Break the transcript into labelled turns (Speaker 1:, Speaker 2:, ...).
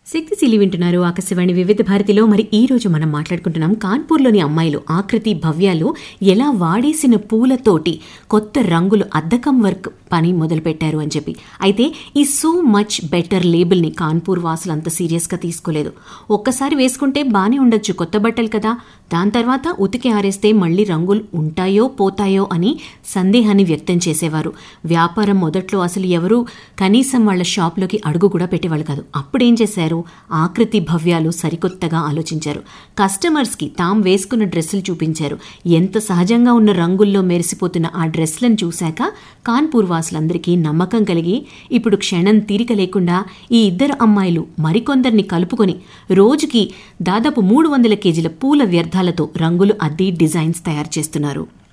Speaker 1: శక్తిశీలి వింటున్నారు ఆకాశవాణి వివిధ భారతిలో మరి ఈ రోజు మనం మాట్లాడుకుంటున్నాం కాన్పూర్లోని అమ్మాయిలు ఆకృతి భవ్యాలు ఎలా వాడేసిన పూలతోటి కొత్త రంగులు అద్దకం వర్క్ పని మొదలుపెట్టారు అని చెప్పి అయితే ఈ సో మచ్ బెటర్ లేబుల్ని కాన్పూర్ వాసులు అంత సీరియస్గా తీసుకోలేదు ఒక్కసారి వేసుకుంటే బానే ఉండొచ్చు కొత్త బట్టలు కదా దాని తర్వాత ఉతికి ఆరేస్తే మళ్ళీ రంగులు ఉంటాయో పోతాయో అని సందేహాన్ని వ్యక్తం చేసేవారు వ్యాపారం మొదట్లో అసలు ఎవరు కనీసం వాళ్ళ షాప్లోకి అడుగు కూడా పెట్టేవాళ్ళు కాదు అప్పుడేం చేశారు ఆకృతి భవ్యాలు సరికొత్తగా ఆలోచించారు కస్టమర్స్కి తాము వేసుకున్న డ్రెస్సులు చూపించారు ఎంత సహజంగా ఉన్న రంగుల్లో మెరిసిపోతున్న ఆ డ్రెస్లను చూశాక కాన్పూర్ వాసులందరికీ నమ్మకం కలిగి ఇప్పుడు క్షణం తీరిక లేకుండా ఈ ఇద్దరు అమ్మాయిలు మరికొందరిని కలుపుకొని రోజుకి దాదాపు మూడు వందల కేజీల పూల వ్యర్థాలతో రంగులు అద్ది డిజైన్స్ తయారు చేస్తున్నారు